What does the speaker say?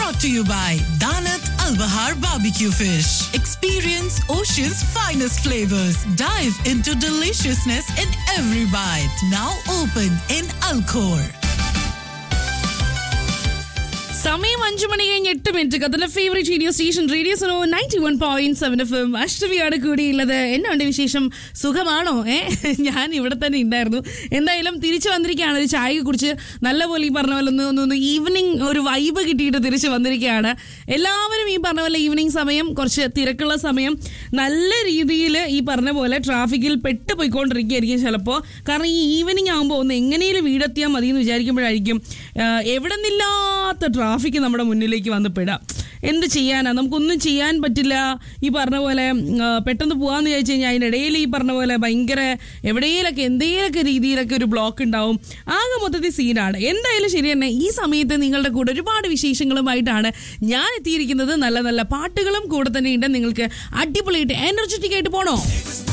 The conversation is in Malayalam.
brought to you by Danat Al Bahar Barbecue Fish. Experience Ocean's finest flavors. Dive into deliciousness in every bite. Now open in Alcor. സമയം അഞ്ചു മണി കഴിഞ്ഞ് എട്ട് മിനിറ്റ് കത്തന്റെ ഫേവറേറ്റ് റേഡിയോ സ്റ്റേഷൻ റേഡിയോ സോ ninety one point seven F M അഷ്ടമിയാണ് കൂടിയുള്ളത് എന്നുണ്ട് വിശേഷം സുഖമാണോ ഏ ഞാൻ ഇവിടെ തന്നെ ഉണ്ടായിരുന്നു എന്തായാലും തിരിച്ചു വന്നിരിക്കുകയാണ് ഒരു ചായ കുടിച്ച് നല്ലപോലെ ഈ പറഞ്ഞ പോലെ ഒന്ന് ഒന്ന് ഒന്ന് ഈവനിങ് ഒരു വൈബ് കിട്ടിയിട്ട് തിരിച്ചു വന്നിരിക്കുകയാണ് എല്ലാവരും ഈ പറഞ്ഞ പോലെ ഈവനിങ് സമയം കുറച്ച് തിരക്കുള്ള സമയം നല്ല രീതിയിൽ ഈ പറഞ്ഞ പോലെ ട്രാഫിക്കിൽ പെട്ട് പോയിക്കൊണ്ടിരിക്കുകയായിരിക്കും ചിലപ്പോൾ കാരണം ഈ ഈവനിങ് ആകുമ്പോൾ ഒന്ന് എങ്ങനെയും വീടെത്തിയാൽ മതി എന്ന് വിചാരിക്കുമ്പോഴായിരിക്കും ആ, എവിടെ നിന്നില്ലാത്ത ട്രാഫിക് നമ്മുടെ മുന്നിലേക്ക് വന്ന് പെടാം എന്ത് ചെയ്യാനാ നമുക്കൊന്നും ചെയ്യാൻ പറ്റില്ല ഈ പറഞ്ഞ പോലെ ആ, പെട്ടെന്ന് പോകാന്ന് വിചാരിച്ചു കഴിഞ്ഞാൽ അതിനിടയിൽ ഈ പറഞ്ഞ പോലെ ഭയങ്കര എവിടെയെങ്കിലൊക്കെ എന്തെങ്കിലുമൊക്കെ രീതിയിലൊക്കെ ഒരു ബ്ലോക്ക് ഉണ്ടാവും ആകെ മൊത്തത്തിൽ സീനാണ് എന്തായാലും ശരി തന്നെ ഈ സമയത്ത് നിങ്ങളുടെ കൂടെ ഒരുപാട് വിശേഷങ്ങളുമായിട്ടാണ് ഞാൻ എത്തിയിരിക്കുന്നത് നല്ല നല്ല പാട്ടുകളും കൂടെ തന്നെ ഉണ്ട് നിങ്ങൾക്ക് അടിപൊളിയായിട്ട് എനർജറ്റിക് ആയിട്ട് പോണോ